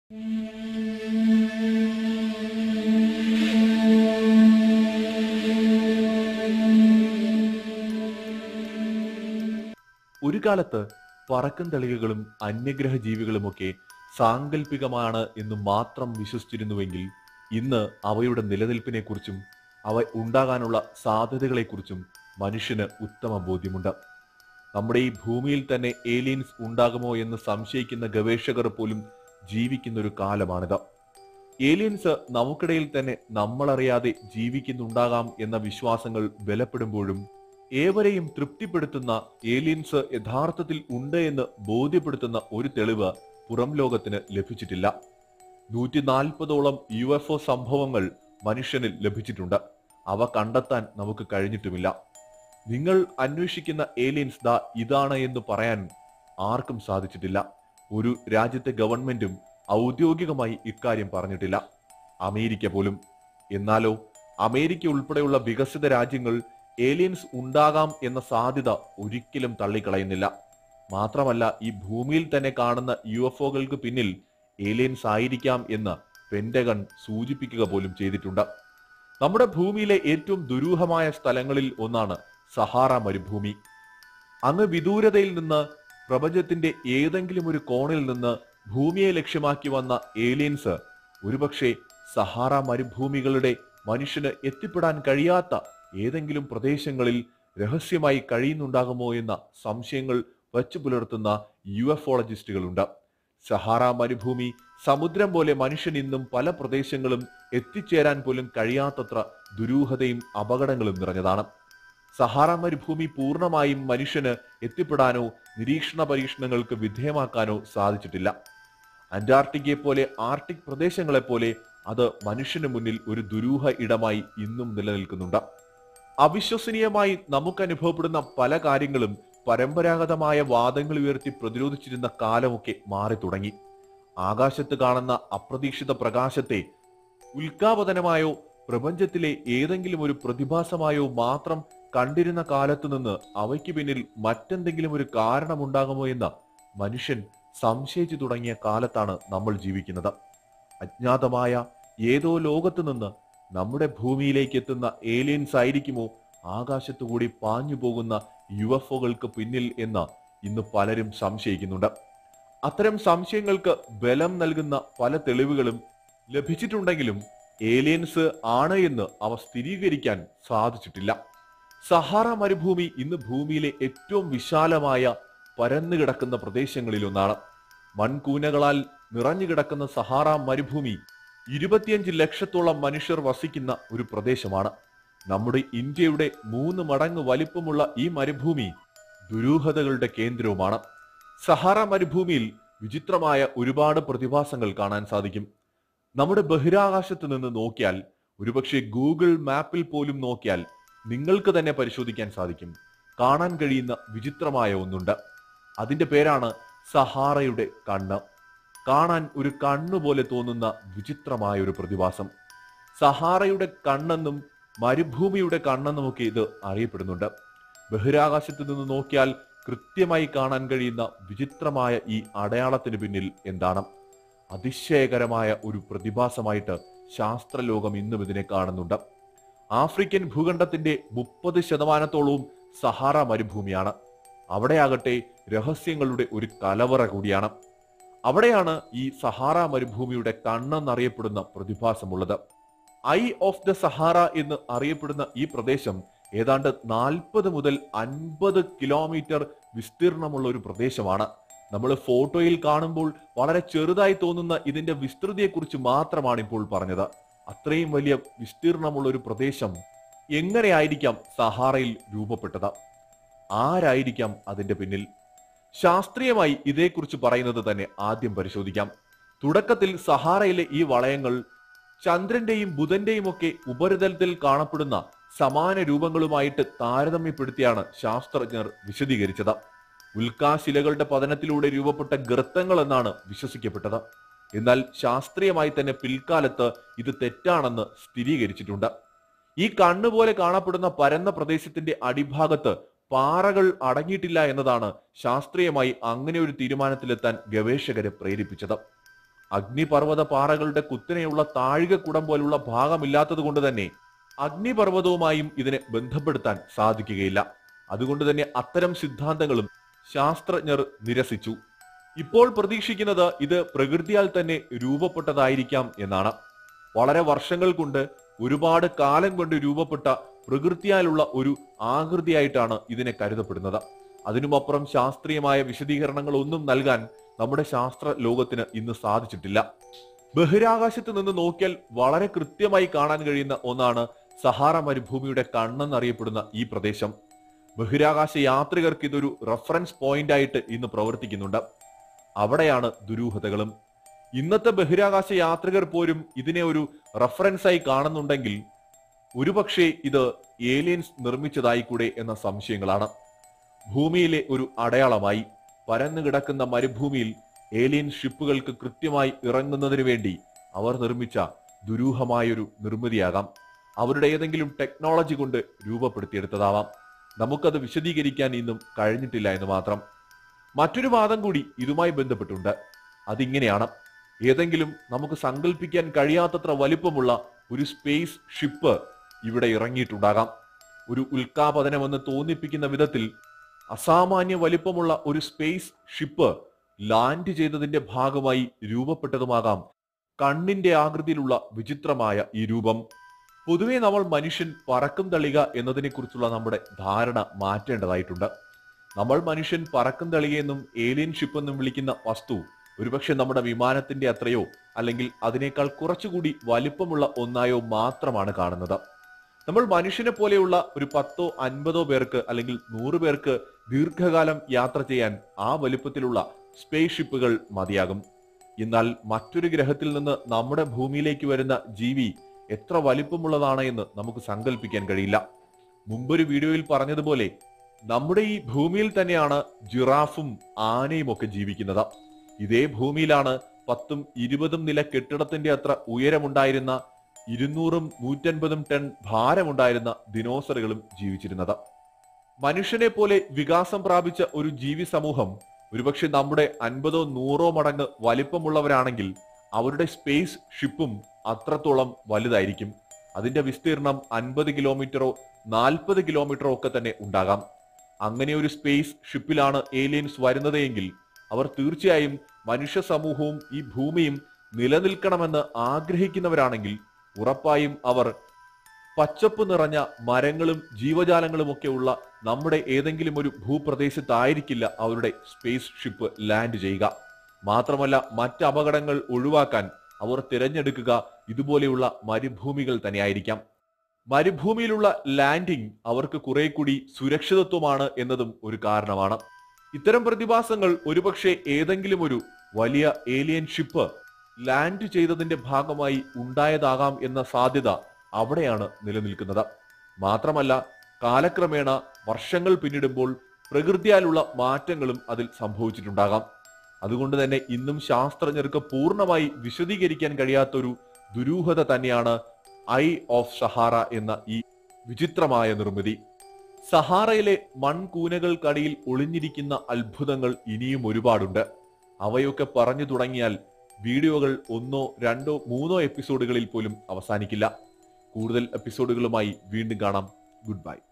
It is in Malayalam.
ഒരു കാലത്ത് പറക്കും തളികകളും അന്യഗ്രഹ ജീവികളുമൊക്കെ സാങ്കല്പികമാണ് എന്ന് മാത്രം വിശ്വസിച്ചിരുന്നുവെങ്കിൽ ഇന്ന് അവയുടെ നിലനിൽപ്പിനെക്കുറിച്ചും അവ ഉണ്ടാകാനുള്ള സാധ്യതകളെക്കുറിച്ചും മനുഷ്യന് ഉത്തമ ബോധ്യമുണ്ട് നമ്മുടെ ഈ ഭൂമിയിൽ തന്നെ ഏലിയൻസ് ഉണ്ടാകുമോ എന്ന് സംശയിക്കുന്ന ഗവേഷകർ പോലും ജീവിക്കുന്ന ഒരു കാലമാണിത് ഏലിയൻസ് നമുക്കിടയിൽ തന്നെ നമ്മളറിയാതെ ജീവിക്കുന്നുണ്ടാകാം എന്ന വിശ്വാസങ്ങൾ ബലപ്പെടുമ്പോഴും ഏവരെയും തൃപ്തിപ്പെടുത്തുന്ന ഏലിയൻസ് യഥാർത്ഥത്തിൽ ഉണ്ട് എന്ന് ബോധ്യപ്പെടുത്തുന്ന ഒരു തെളിവ് പുറം ലോകത്തിന് ലഭിച്ചിട്ടില്ല നൂറ്റി നാൽപ്പതോളം യു എഫ് ഒ സംഭവങ്ങൾ മനുഷ്യനിൽ ലഭിച്ചിട്ടുണ്ട് അവ കണ്ടെത്താൻ നമുക്ക് കഴിഞ്ഞിട്ടുമില്ല നിങ്ങൾ അന്വേഷിക്കുന്ന ഏലിയൻസ് ദാ ഇതാണ് എന്ന് പറയാൻ ആർക്കും സാധിച്ചിട്ടില്ല ഒരു രാജ്യത്തെ ഗവൺമെന്റും ഔദ്യോഗികമായി ഇക്കാര്യം പറഞ്ഞിട്ടില്ല അമേരിക്ക പോലും എന്നാലോ അമേരിക്ക ഉൾപ്പെടെയുള്ള വികസിത രാജ്യങ്ങൾ ഏലിയൻസ് ഉണ്ടാകാം എന്ന സാധ്യത ഒരിക്കലും തള്ളിക്കളയുന്നില്ല മാത്രമല്ല ഈ ഭൂമിയിൽ തന്നെ കാണുന്ന യു എഫ് ഒകൾക്ക് പിന്നിൽ ഏലിയൻസ് ആയിരിക്കാം എന്ന് പെന്റഗൺ സൂചിപ്പിക്കുക പോലും ചെയ്തിട്ടുണ്ട് നമ്മുടെ ഭൂമിയിലെ ഏറ്റവും ദുരൂഹമായ സ്ഥലങ്ങളിൽ ഒന്നാണ് സഹാറ മരുഭൂമി അങ്ങ് വിദൂരതയിൽ നിന്ന് പ്രപഞ്ചത്തിന്റെ ഏതെങ്കിലും ഒരു കോണിൽ നിന്ന് ഭൂമിയെ ലക്ഷ്യമാക്കി വന്ന ഏലിയൻസ് ഒരുപക്ഷെ സഹാറ മരുഭൂമികളുടെ മനുഷ്യന് എത്തിപ്പെടാൻ കഴിയാത്ത ഏതെങ്കിലും പ്രദേശങ്ങളിൽ രഹസ്യമായി കഴിയുന്നുണ്ടാകുമോ എന്ന സംശയങ്ങൾ വച്ചു പുലർത്തുന്ന യു എഫോളജിസ്റ്റുകളുണ്ട് സഹാറ മരുഭൂമി സമുദ്രം പോലെ മനുഷ്യൻ ഇന്നും പല പ്രദേശങ്ങളും എത്തിച്ചേരാൻ പോലും കഴിയാത്തത്ര ദുരൂഹതയും അപകടങ്ങളും നിറഞ്ഞതാണ് സഹാറ മരുഭൂമി പൂർണ്ണമായും മനുഷ്യന് എത്തിപ്പെടാനോ നിരീക്ഷണ പരീക്ഷണങ്ങൾക്ക് വിധേയമാക്കാനോ സാധിച്ചിട്ടില്ല അന്റാർട്ടിക്കയെ പോലെ ആർട്ടിക് പ്രദേശങ്ങളെ പോലെ അത് മനുഷ്യന് മുന്നിൽ ഒരു ദുരൂഹ ഇടമായി ഇന്നും നിലനിൽക്കുന്നുണ്ട് അവിശ്വസനീയമായി നമുക്ക് അനുഭവപ്പെടുന്ന പല കാര്യങ്ങളും പരമ്പരാഗതമായ വാദങ്ങൾ ഉയർത്തി പ്രതിരോധിച്ചിരുന്ന കാലമൊക്കെ മാറി തുടങ്ങി ആകാശത്ത് കാണുന്ന അപ്രതീക്ഷിത പ്രകാശത്തെ ഉൽക്കാപതനമായോ പ്രപഞ്ചത്തിലെ ഏതെങ്കിലും ഒരു പ്രതിഭാസമായോ മാത്രം കണ്ടിരുന്ന കാലത്തു നിന്ന് അവയ്ക്ക് പിന്നിൽ മറ്റെന്തെങ്കിലും ഒരു കാരണമുണ്ടാകുമോ എന്ന് മനുഷ്യൻ സംശയിച്ചു തുടങ്ങിയ കാലത്താണ് നമ്മൾ ജീവിക്കുന്നത് അജ്ഞാതമായ ഏതോ ലോകത്തു നിന്ന് നമ്മുടെ ഭൂമിയിലേക്ക് എത്തുന്ന ഏലിയൻസ് ആയിരിക്കുമോ ആകാശത്തുകൂടി പാഞ്ഞു പോകുന്ന യു എഫ് ഒകൾക്ക് പിന്നിൽ എന്ന് ഇന്ന് പലരും സംശയിക്കുന്നുണ്ട് അത്തരം സംശയങ്ങൾക്ക് ബലം നൽകുന്ന പല തെളിവുകളും ലഭിച്ചിട്ടുണ്ടെങ്കിലും ഏലിയൻസ് ആണ് എന്ന് അവ സ്ഥിരീകരിക്കാൻ സാധിച്ചിട്ടില്ല സഹാറ മരുഭൂമി ഇന്ന് ഭൂമിയിലെ ഏറ്റവും വിശാലമായ പരന്നു കിടക്കുന്ന പ്രദേശങ്ങളിലൊന്നാണ് മൺകൂനകളാൽ നിറഞ്ഞു കിടക്കുന്ന സഹാറ മരുഭൂമി ഇരുപത്തിയഞ്ച് ലക്ഷത്തോളം മനുഷ്യർ വസിക്കുന്ന ഒരു പ്രദേശമാണ് നമ്മുടെ ഇന്ത്യയുടെ മൂന്ന് മടങ്ങ് വലിപ്പമുള്ള ഈ മരുഭൂമി ദുരൂഹതകളുടെ കേന്ദ്രവുമാണ് സഹാറ മരുഭൂമിയിൽ വിചിത്രമായ ഒരുപാട് പ്രതിഭാസങ്ങൾ കാണാൻ സാധിക്കും നമ്മുടെ ബഹിരാകാശത്ത് നിന്ന് നോക്കിയാൽ ഒരുപക്ഷെ ഗൂഗിൾ മാപ്പിൽ പോലും നോക്കിയാൽ നിങ്ങൾക്ക് തന്നെ പരിശോധിക്കാൻ സാധിക്കും കാണാൻ കഴിയുന്ന വിചിത്രമായ ഒന്നുണ്ട് അതിന്റെ പേരാണ് സഹാറയുടെ കണ്ണ് കാണാൻ ഒരു കണ്ണുപോലെ തോന്നുന്ന വിചിത്രമായ ഒരു പ്രതിഭാസം സഹാറയുടെ കണ്ണെന്നും മരുഭൂമിയുടെ കണ്ണെന്നുമൊക്കെ ഇത് അറിയപ്പെടുന്നുണ്ട് ബഹിരാകാശത്ത് നിന്ന് നോക്കിയാൽ കൃത്യമായി കാണാൻ കഴിയുന്ന വിചിത്രമായ ഈ അടയാളത്തിന് പിന്നിൽ എന്താണ് അതിശയകരമായ ഒരു പ്രതിഭാസമായിട്ട് ശാസ്ത്രലോകം ഇന്നും ഇതിനെ കാണുന്നുണ്ട് ആഫ്രിക്കൻ ഭൂഖണ്ഡത്തിന്റെ മുപ്പത് ശതമാനത്തോളവും സഹാറ മരുഭൂമിയാണ് അവിടെയാകട്ടെ രഹസ്യങ്ങളുടെ ഒരു കലവറ കൂടിയാണ് അവിടെയാണ് ഈ സഹാറ മരുഭൂമിയുടെ കണ്ണെന്നറിയപ്പെടുന്ന പ്രതിഭാസമുള്ളത് ഐ ഓഫ് ദ സഹാറ എന്ന് അറിയപ്പെടുന്ന ഈ പ്രദേശം ഏതാണ്ട് നാൽപ്പത് മുതൽ അൻപത് കിലോമീറ്റർ വിസ്തീർണമുള്ള ഒരു പ്രദേശമാണ് നമ്മൾ ഫോട്ടോയിൽ കാണുമ്പോൾ വളരെ ചെറുതായി തോന്നുന്ന ഇതിന്റെ വിസ്തൃതിയെക്കുറിച്ച് മാത്രമാണ് ഇപ്പോൾ പറഞ്ഞത് അത്രയും വലിയ വിസ്തീർണമുള്ള ഒരു പ്രദേശം എങ്ങനെയായിരിക്കാം സഹാറയിൽ രൂപപ്പെട്ടത് ആരായിരിക്കാം അതിന്റെ പിന്നിൽ ശാസ്ത്രീയമായി ഇതേക്കുറിച്ച് പറയുന്നത് തന്നെ ആദ്യം പരിശോധിക്കാം തുടക്കത്തിൽ സഹാറയിലെ ഈ വളയങ്ങൾ ചന്ദ്രന്റെയും ബുധന്റെയും ഒക്കെ ഉപരിതലത്തിൽ കാണപ്പെടുന്ന സമാന രൂപങ്ങളുമായിട്ട് താരതമ്യപ്പെടുത്തിയാണ് ശാസ്ത്രജ്ഞർ വിശദീകരിച്ചത് ഉൽക്കാശിലകളുടെ പതനത്തിലൂടെ രൂപപ്പെട്ട ഗർത്തങ്ങൾ എന്നാണ് വിശ്വസിക്കപ്പെട്ടത് എന്നാൽ ശാസ്ത്രീയമായി തന്നെ പിൽക്കാലത്ത് ഇത് തെറ്റാണെന്ന് സ്ഥിരീകരിച്ചിട്ടുണ്ട് ഈ കണ്ണുപോലെ കാണപ്പെടുന്ന പരന്ന പ്രദേശത്തിന്റെ അടിഭാഗത്ത് പാറകൾ അടങ്ങിയിട്ടില്ല എന്നതാണ് ശാസ്ത്രീയമായി അങ്ങനെ ഒരു തീരുമാനത്തിലെത്താൻ ഗവേഷകരെ പ്രേരിപ്പിച്ചത് അഗ്നിപർവ്വത പാറകളുടെ കുത്തനെയുള്ള താഴികക്കുടം പോലുള്ള ഭാഗമില്ലാത്തത് കൊണ്ട് തന്നെ അഗ്നിപർവ്വതവുമായും ഇതിനെ ബന്ധപ്പെടുത്താൻ സാധിക്കുകയില്ല അതുകൊണ്ട് തന്നെ അത്തരം സിദ്ധാന്തങ്ങളും ശാസ്ത്രജ്ഞർ നിരസിച്ചു ഇപ്പോൾ പ്രതീക്ഷിക്കുന്നത് ഇത് പ്രകൃതിയാൽ തന്നെ രൂപപ്പെട്ടതായിരിക്കാം എന്നാണ് വളരെ വർഷങ്ങൾ കൊണ്ട് ഒരുപാട് കാലം കൊണ്ട് രൂപപ്പെട്ട പ്രകൃതിയാലുള്ള ഒരു ആകൃതിയായിട്ടാണ് ഇതിനെ കരുതപ്പെടുന്നത് അതിനുമപ്പുറം ശാസ്ത്രീയമായ വിശദീകരണങ്ങൾ ഒന്നും നൽകാൻ നമ്മുടെ ശാസ്ത്ര ലോകത്തിന് ഇന്ന് സാധിച്ചിട്ടില്ല ബഹിരാകാശത്ത് നിന്ന് നോക്കിയാൽ വളരെ കൃത്യമായി കാണാൻ കഴിയുന്ന ഒന്നാണ് സഹാറ മരുഭൂമിയുടെ കണ്ണെന്നറിയപ്പെടുന്ന ഈ പ്രദേശം ബഹിരാകാശ യാത്രികർക്ക് ഇതൊരു റഫറൻസ് പോയിന്റ് ആയിട്ട് ഇന്ന് പ്രവർത്തിക്കുന്നുണ്ട് അവിടെയാണ് ദുരൂഹതകളും ഇന്നത്തെ ബഹിരാകാശ യാത്രികർ പോലും ഇതിനെ ഒരു റഫറൻസായി കാണുന്നുണ്ടെങ്കിൽ ഒരുപക്ഷെ ഇത് ഏലിയൻസ് നിർമ്മിച്ചതായി കൂടെ എന്ന സംശയങ്ങളാണ് ഭൂമിയിലെ ഒരു അടയാളമായി പരന്നു കിടക്കുന്ന മരുഭൂമിയിൽ ഏലിയൻ ഷിപ്പുകൾക്ക് കൃത്യമായി ഇറങ്ങുന്നതിന് വേണ്ടി അവർ നിർമ്മിച്ച ദുരൂഹമായൊരു നിർമ്മിതിയാകാം അവരുടെ ഏതെങ്കിലും ടെക്നോളജി കൊണ്ട് രൂപപ്പെടുത്തിയെടുത്തതാവാം നമുക്കത് വിശദീകരിക്കാൻ ഇന്നും കഴിഞ്ഞിട്ടില്ല എന്ന് മാത്രം മറ്റൊരു വാദം കൂടി ഇതുമായി ബന്ധപ്പെട്ടുണ്ട് അതിങ്ങനെയാണ് ഏതെങ്കിലും നമുക്ക് സങ്കല്പിക്കാൻ കഴിയാത്തത്ര വലിപ്പമുള്ള ഒരു സ്പേസ് ഷിപ്പ് ഇവിടെ ഇറങ്ങിയിട്ടുണ്ടാകാം ഒരു ഉൽക്കാപതനമെന്ന് തോന്നിപ്പിക്കുന്ന വിധത്തിൽ അസാമാന്യ വലിപ്പമുള്ള ഒരു സ്പേസ് ഷിപ്പ് ലാൻഡ് ചെയ്തതിന്റെ ഭാഗമായി രൂപപ്പെട്ടതുമാകാം കണ്ണിന്റെ ആകൃതിയിലുള്ള വിചിത്രമായ ഈ രൂപം പൊതുവെ നമ്മൾ മനുഷ്യൻ പറക്കും തളിക എന്നതിനെക്കുറിച്ചുള്ള നമ്മുടെ ധാരണ മാറ്റേണ്ടതായിട്ടുണ്ട് നമ്മൾ മനുഷ്യൻ പറക്കും തളികയെന്നും ഏലിയൻ ഷിപ്പ് എന്നും വിളിക്കുന്ന വസ്തു ഒരുപക്ഷെ നമ്മുടെ വിമാനത്തിന്റെ അത്രയോ അല്ലെങ്കിൽ അതിനേക്കാൾ കുറച്ചുകൂടി വലിപ്പമുള്ള ഒന്നായോ മാത്രമാണ് കാണുന്നത് നമ്മൾ മനുഷ്യനെ പോലെയുള്ള ഒരു പത്തോ അൻപതോ പേർക്ക് അല്ലെങ്കിൽ നൂറ് പേർക്ക് ദീർഘകാലം യാത്ര ചെയ്യാൻ ആ വലിപ്പത്തിലുള്ള സ്പേസ് ഷിപ്പുകൾ മതിയാകും എന്നാൽ മറ്റൊരു ഗ്രഹത്തിൽ നിന്ന് നമ്മുടെ ഭൂമിയിലേക്ക് വരുന്ന ജീവി എത്ര വലിപ്പമുള്ളതാണ് എന്ന് നമുക്ക് സങ്കല്പിക്കാൻ കഴിയില്ല മുമ്പൊരു വീഡിയോയിൽ പറഞ്ഞതുപോലെ നമ്മുടെ ഈ ഭൂമിയിൽ തന്നെയാണ് ജിറാഫും ആനയും ഒക്കെ ജീവിക്കുന്നത് ഇതേ ഭൂമിയിലാണ് പത്തും ഇരുപതും നില കെട്ടിടത്തിന്റെ അത്ര ഉയരമുണ്ടായിരുന്ന ഇരുന്നൂറും നൂറ്റൻപതും ടൺ ഭാരമുണ്ടായിരുന്ന ദിനോസറുകളും ജീവിച്ചിരുന്നത് മനുഷ്യനെ പോലെ വികാസം പ്രാപിച്ച ഒരു ജീവി സമൂഹം ഒരുപക്ഷെ നമ്മുടെ അൻപതോ നൂറോ മടങ്ങ് വലിപ്പമുള്ളവരാണെങ്കിൽ അവരുടെ സ്പേസ് ഷിപ്പും അത്രത്തോളം വലുതായിരിക്കും അതിന്റെ വിസ്തീർണം അൻപത് കിലോമീറ്ററോ നാൽപ്പത് കിലോമീറ്ററോ ഒക്കെ തന്നെ ഉണ്ടാകാം അങ്ങനെ ഒരു സ്പേസ് ഷിപ്പിലാണ് ഏലിയൻസ് വരുന്നത് എങ്കിൽ അവർ തീർച്ചയായും മനുഷ്യ സമൂഹവും ഈ ഭൂമിയും നിലനിൽക്കണമെന്ന് ആഗ്രഹിക്കുന്നവരാണെങ്കിൽ ഉറപ്പായും അവർ പച്ചപ്പ് നിറഞ്ഞ മരങ്ങളും ജീവജാലങ്ങളും ഒക്കെ ഉള്ള നമ്മുടെ ഏതെങ്കിലും ഒരു ഭൂപ്രദേശത്തായിരിക്കില്ല അവരുടെ സ്പേസ് ഷിപ്പ് ലാൻഡ് ചെയ്യുക മാത്രമല്ല മറ്റ് അപകടങ്ങൾ ഒഴിവാക്കാൻ അവർ തിരഞ്ഞെടുക്കുക ഇതുപോലെയുള്ള മരുഭൂമികൾ തന്നെയായിരിക്കാം മരുഭൂമിയിലുള്ള ലാൻഡിംഗ് അവർക്ക് കുറെ കൂടി സുരക്ഷിതത്വമാണ് എന്നതും ഒരു കാരണമാണ് ഇത്തരം പ്രതിഭാസങ്ങൾ ഒരുപക്ഷെ ഏതെങ്കിലും ഒരു വലിയ ഏലിയൻ ഷിപ്പ് ലാൻഡ് ചെയ്തതിന്റെ ഭാഗമായി ഉണ്ടായതാകാം എന്ന സാധ്യത അവിടെയാണ് നിലനിൽക്കുന്നത് മാത്രമല്ല കാലക്രമേണ വർഷങ്ങൾ പിന്നിടുമ്പോൾ പ്രകൃതിയാലുള്ള മാറ്റങ്ങളും അതിൽ സംഭവിച്ചിട്ടുണ്ടാകാം അതുകൊണ്ട് തന്നെ ഇന്നും ശാസ്ത്രജ്ഞർക്ക് പൂർണ്ണമായി വിശദീകരിക്കാൻ കഴിയാത്തൊരു ദുരൂഹത തന്നെയാണ് ഐ ഓഫ് സഹാറ എന്ന ഈ വിചിത്രമായ നിർമ്മിതി സഹാറയിലെ മൺകൂനകൾക്കടിയിൽ ഒളിഞ്ഞിരിക്കുന്ന അത്ഭുതങ്ങൾ ഇനിയും ഒരുപാടുണ്ട് അവയൊക്കെ പറഞ്ഞു തുടങ്ങിയാൽ വീഡിയോകൾ ഒന്നോ രണ്ടോ മൂന്നോ എപ്പിസോഡുകളിൽ പോലും അവസാനിക്കില്ല കൂടുതൽ എപ്പിസോഡുകളുമായി വീണ്ടും കാണാം ഗുഡ് ബൈ